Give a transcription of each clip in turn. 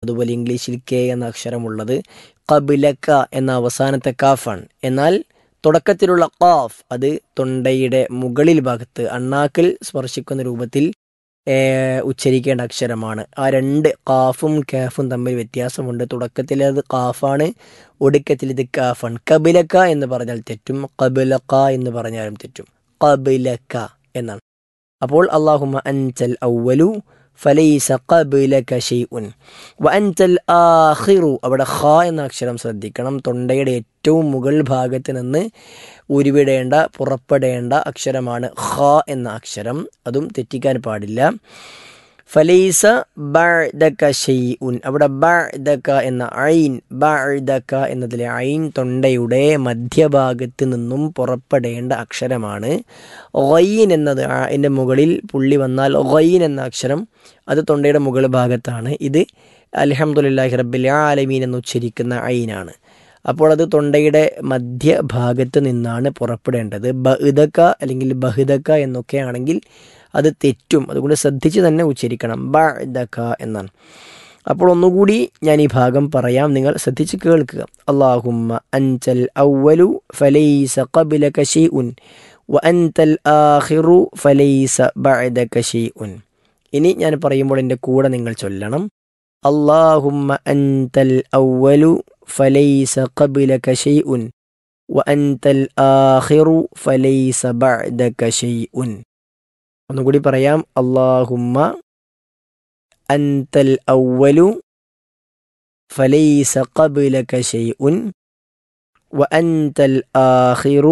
അതുപോലെ ഇംഗ്ലീഷിൽ കെ എന്ന അക്ഷരമുള്ളത് കബിലക്ക എന്ന അവസാനത്തെ കാഫാണ് എന്നാൽ തുടക്കത്തിലുള്ള കാഫ് അത് തൊണ്ടയുടെ മുകളിൽ ഭാഗത്ത് അണ്ണാക്കിൽ സ്പർശിക്കുന്ന രൂപത്തിൽ ഏഹ്, ഉച്ചരിക്കേണ്ട അക്ഷരമാണ് ആ രണ്ട് കാഫും കാഫും തമ്മിൽ വ്യത്യാസമുണ്ട് തുടക്കത്തിൽ അത് കാഫാണ് ഒടുക്കത്തിൽ ഇത് കാഫാണ് കബിലക്ക എന്ന് പറഞ്ഞാൽ തെറ്റും കബിലക്ക എന്ന് പറഞ്ഞാലും തെറ്റും കബിലക്ക എന്നാണ് അപ്പോൾ അള്ളാഹുമ അൻതൽ ഔവലു ഫലൈസ ഖബലക ഷൈഉൻ വ അൻതൽ ആഖിറു അവിടെ ഖ എന്ന അക്ഷരം ശ്രദ്ധിക്കണം തൊണ്ടയുടെ ഏറ്റവും മുകൾ ഭാഗത്ത് നിന്ന് ഉരുവിടേണ്ട പുറപ്പെടേണ്ട അക്ഷരമാണ് ഖ എന്ന അക്ഷരം അതും തെറ്റിക്കാൻ പാടില്ല ഫലൈസ ബഅദക ഷൈഉൻ അവിടെ ബഅദക എന്ന ഐൻ ബഅദക എന്നതിലെ ഐൻ തൊണ്ടയുടെ മധ്യഭാഗത്ത് നിന്നും പുറപ്പെടേണ്ട അക്ഷരമാണ് ഗൈൻ എന്നത് അതിൻ്റെ മുകളിൽ പുള്ളി വന്നാൽ ഗൈൻ എന്ന അക്ഷരം അത് തൊണ്ടയുടെ മുകൾ ഭാഗത്താണ് ഇത് അൽഹംദുലില്ലാഹി റബ്ബിൽ ആലമീൻ എന്ന് ഉച്ചരിക്കുന്ന ഐനാണ് അപ്പോൾ അത് തൊണ്ടയുടെ മധ്യഭാഗത്ത് നിന്നാണ് പുറപ്പെടേണ്ടത് ബഹുദക്ക അല്ലെങ്കിൽ ബഹുദക്ക എന്നൊക്കെ ആണെങ്കിൽ അത് തെറ്റും അതുകൊണ്ട് ശ്രദ്ധിച്ച് തന്നെ ഉച്ചരിക്കണം ബഅദക എന്നാണ് അപ്പോൾ ഒന്നുകൂടി ഞാൻ ഈ ഭാഗം പറയാം നിങ്ങൾ ശ്രദ്ധിച്ച് കേൾക്കുക അള്ളാഹുമ്മ അൻചൽ ഔവലു ഫലൈസ ഖബലക ഷൈഉൻ വ അൻതൽ ആഖിറു ഫലൈസ ബഅദക ഷൈഉൻ ഇനി ഞാൻ പറയുമ്പോൾ എൻ്റെ കൂടെ നിങ്ങൾ ചൊല്ലണം അള്ളാഹുമ്മ അൻതൽ ഔവലു ഫലൈസ ഖബലക ഷൈഉൻ വ അൻതൽ ആഖിറു ഫലൈസ ബഅദക ഷൈഉൻ ഒന്നുകൂടി പറയാം അള്ളാഹുമ്മ അൻതൽ ഔവലു ഫലൈസ ഖബലക ഷൈഉൻ വ അൻതൽ ആഖിറു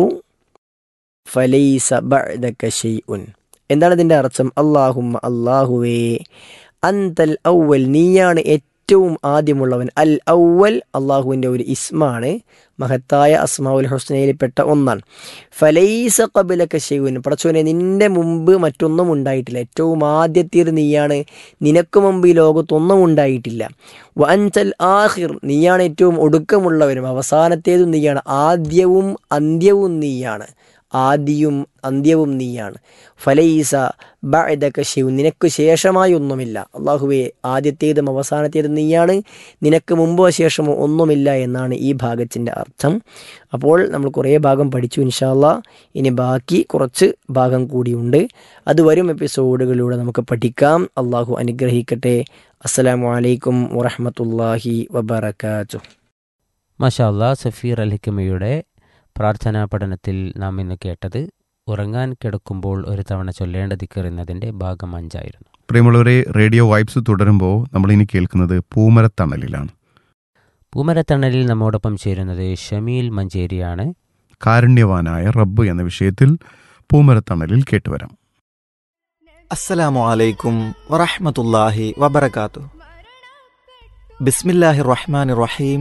ഫലൈസ ബഅദക ഷൈഉൻ എന്താണ് ഇതിൻ്റെ അർത്ഥം അള്ളാഹുമ്മ അള്ളാഹുവേ അന്തൽ ഔവൽ നീയാണ് ഏറ്റവും ആദ്യമുള്ളവൻ അൽ ഔവൽ അള്ളാഹുവിൻ്റെ ഒരു ഇസ്മാണ് മഹത്തായ അസ്മാവുൽ ഹുസ്നയിൽപ്പെട്ട ഒന്നാണ് ഫലൈസ കബിലക്ക ഷെയ്വൻ പടച്ചോനെ നിന്റെ മുമ്പ് മറ്റൊന്നും ഉണ്ടായിട്ടില്ല ഏറ്റവും ആദ്യത്തേത് നീയാണ് നിനക്ക് മുമ്പ് ഈ ലോകത്തൊന്നും ഉണ്ടായിട്ടില്ല വൻചൽ ആഹിർ നീയാണ് ഏറ്റവും ഒടുക്കമുള്ളവനും അവസാനത്തേതും നീയാണ് ആദ്യവും അന്ത്യവും നീയാണ് ആദിയും അന്ത്യവും നീയാണ് ഫലൈസ ബഅദക ഷൈഉൻ നിനക്ക് ശേഷമായി ഒന്നുമില്ല അള്ളാഹുവെ ആദ്യത്തേതും അവസാനത്തേതും നീയാണ് നിനക്ക് മുമ്പോ ശേഷമോ ഒന്നുമില്ല എന്നാണ് ഈ ഭാഗത്തിൻ്റെ അർത്ഥം അപ്പോൾ നമ്മൾ കുറേ ഭാഗം പഠിച്ചു ഇൻഷാല്ല ഇനി ബാക്കി കുറച്ച് ഭാഗം കൂടിയുണ്ട് അത് വരും എപ്പിസോഡുകളിലൂടെ നമുക്ക് പഠിക്കാം അള്ളാഹു അനുഗ്രഹിക്കട്ടെ അസ്സലാമു അലൈക്കും വറഹമത്തല്ലാഹി വബർക്കാത്തു മഷാല്ല സഫീർ അൽഹിക്കമയുടെ പ്രാർത്ഥനാ പഠനത്തിൽ നാം ഇന്ന് കേട്ടത് ഉറങ്ങാൻ കിടക്കുമ്പോൾ ഒരു തവണ ചൊല്ലേണ്ട ദിക്കർ എന്നതിൻ്റെ ഭാഗം അഞ്ചായിരുന്നു പ്രിയമുള്ളവരെ റേഡിയോ വൈബ്സ് തുടരുമ്പോൾ നമ്മൾ ഇനി കേൾക്കുന്നത് പൂമരത്തണലിലാണ് പൂമരത്തണലിൽ നമ്മോടൊപ്പം ചേരുന്നത് ഷമീൽ മഞ്ചേരിയാണ് കാരുണ്യവാനായ റബ്ബ് എന്ന വിഷയത്തിൽ പൂമരത്തണലിൽ കേട്ടുവരാം അസ്സലാമു അലൈക്കും വറഹ്മത്തുള്ളാഹി വബറകാത്തു ബിസ്മില്ലാഹി റഹ്മാൻ റഹീം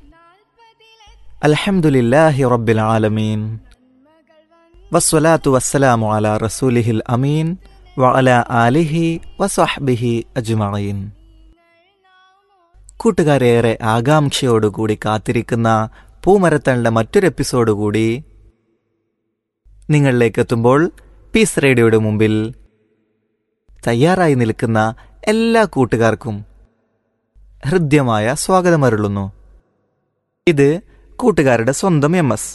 അൽഹംദുലില്ലാഹി റബ്ബിൽ ആലമീൻ വസ്സലാത്തു വസ്സലാമു അലാ റസൂലിഹിൽ അമീൻ വഅല ആലിഹി വസഹ്ബിഹി അജ്മഈൻ കൂട്ടുകാരേറെ ആകാംക്ഷയോടുകൂടി കാത്തിരിക്കുന്ന പൂമരത്തണിന്റെ മറ്റൊരു എപ്പിസോഡ് കൂടി നിങ്ങളിലേക്ക് എത്തുമ്പോൾ പീസ് റേഡിയോയുടെ മുമ്പിൽ തയ്യാറായി നിൽക്കുന്ന എല്ലാ കൂട്ടുകാർക്കും ഹൃദ്യമായ സ്വാഗതമരുളുന്നു ഇത് കൂട്ടുകാരുടെ സ്വന്തം എം എസ്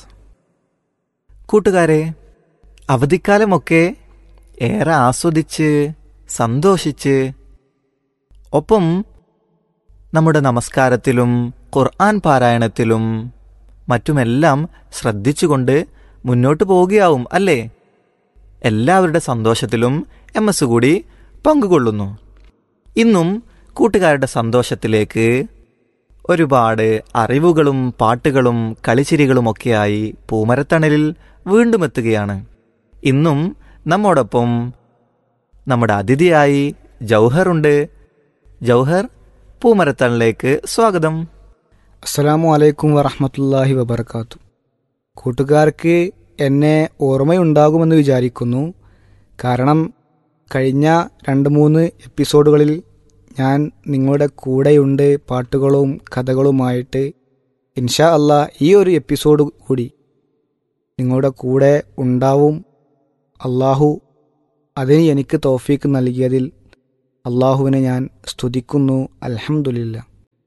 കൂട്ടുകാരെ അവധിക്കാലമൊക്കെ ഏറെ ആസ്വദിച്ച് സന്തോഷിച്ച് ഒപ്പം നമ്മുടെ നമസ്കാരത്തിലും ഖുർആൻ പാരായണത്തിലും മറ്റുമെല്ലാം ശ്രദ്ധിച്ചുകൊണ്ട് മുന്നോട്ട് പോവുകയാവും അല്ലേ എല്ലാവരുടെ സന്തോഷത്തിലും എം എസ് കൂടി പങ്കുകൊള്ളുന്നു ഇന്നും കൂട്ടുകാരുടെ സന്തോഷത്തിലേക്ക് ഒരുപാട് അറിവുകളും പാട്ടുകളും കളിച്ചിരികളുമൊക്കെയായി പൂമരത്തണലിൽ വീണ്ടും എത്തുകയാണ് ഇന്നും നമ്മോടൊപ്പം നമ്മുടെ അതിഥിയായി ജൗഹറുണ്ട് ജൗഹർ പൂമരത്തണലിലേക്ക് സ്വാഗതം അസ്സലാമു അലൈക്കും വറഹമത്തല്ലാഹി വബർക്കാത്തു കൂട്ടുകാർക്ക് എന്നെ ഓർമ്മയുണ്ടാകുമെന്ന് വിചാരിക്കുന്നു കാരണം കഴിഞ്ഞ രണ്ട് മൂന്ന് എപ്പിസോഡുകളിൽ ഞാൻ നിങ്ങളുടെ കൂടെയുണ്ട് പാട്ടുകളും കഥകളുമായിട്ട് ഇൻഷാ അല്ലാ ഈ ഒരു എപ്പിസോഡ് കൂടി നിങ്ങളുടെ കൂടെ ഉണ്ടാവും അള്ളാഹു അതിന് എനിക്ക് തോഫീക്ക് നൽകിയതിൽ അള്ളാഹുവിനെ ഞാൻ സ്തുതിക്കുന്നു അൽഹംദുലില്ല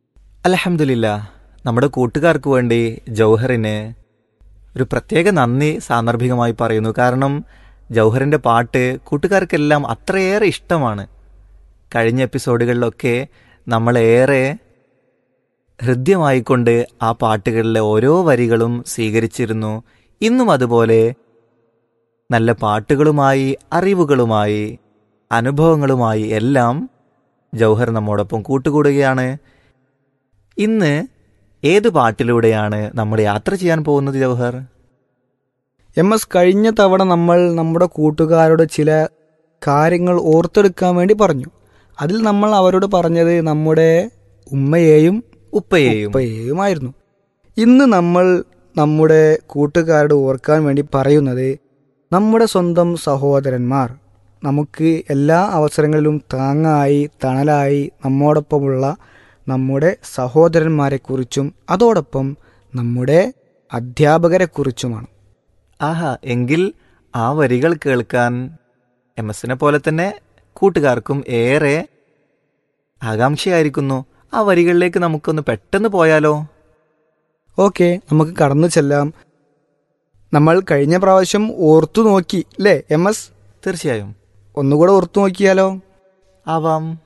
അലഹമില്ല നമ്മുടെ കൂട്ടുകാർക്ക് വേണ്ടി ജൗഹറിന് ഒരു പ്രത്യേക നന്ദി സാന്ദർഭികമായി പറയുന്നു കാരണം ജൗഹറിൻ്റെ പാട്ട് കൂട്ടുകാർക്കെല്ലാം അത്രയേറെ ഇഷ്ടമാണ് കഴിഞ്ഞ എപ്പിസോഡുകളിലൊക്കെ നമ്മളേറെ ഹൃദ്യമായിക്കൊണ്ട് ആ പാട്ടുകളിലെ ഓരോ വരികളും സ്വീകരിച്ചിരുന്നു ഇന്നും അതുപോലെ നല്ല പാട്ടുകളുമായി അറിവുകളുമായി അനുഭവങ്ങളുമായി എല്ലാം ജൗഹർ നമ്മോടൊപ്പം കൂട്ടുകൂടുകയാണ് ഇന്ന് ഏത് പാട്ടിലൂടെയാണ് നമ്മൾ യാത്ര ചെയ്യാൻ പോകുന്നത് ജൗഹർ എം എസ് കഴിഞ്ഞ തവണ നമ്മൾ നമ്മുടെ കൂട്ടുകാരോട് ചില കാര്യങ്ങൾ ഓർത്തെടുക്കാൻ വേണ്ടി പറഞ്ഞു അതിൽ നമ്മൾ അവരോട് പറഞ്ഞത് നമ്മുടെ ഉമ്മയെയും ഉപ്പയെയും ഉപ്പയെയുമായിരുന്നു ഇന്ന് നമ്മൾ നമ്മുടെ കൂട്ടുകാരോട് ഓർക്കാൻ വേണ്ടി പറയുന്നത് നമ്മുടെ സ്വന്തം സഹോദരന്മാർ നമുക്ക് എല്ലാ അവസരങ്ങളിലും താങ്ങായി തണലായി നമ്മോടൊപ്പമുള്ള നമ്മുടെ സഹോദരന്മാരെക്കുറിച്ചും അതോടൊപ്പം നമ്മുടെ അധ്യാപകരെക്കുറിച്ചുമാണ് ആഹാ എങ്കിൽ ആ വരികൾ കേൾക്കാൻ എം എസിനെ പോലെ തന്നെ കൂട്ടുകാർക്കും ഏറെ ആകാംക്ഷയായിരിക്കുന്നു ആ വരികളിലേക്ക് നമുക്കൊന്ന് പെട്ടെന്ന് പോയാലോ ഓക്കെ നമുക്ക് കടന്നു ചെല്ലാം നമ്മൾ കഴിഞ്ഞ പ്രാവശ്യം ഓർത്തു നോക്കി അല്ലേ എം എസ് തീർച്ചയായും ഒന്നുകൂടെ ഓർത്തു നോക്കിയാലോ ആവാം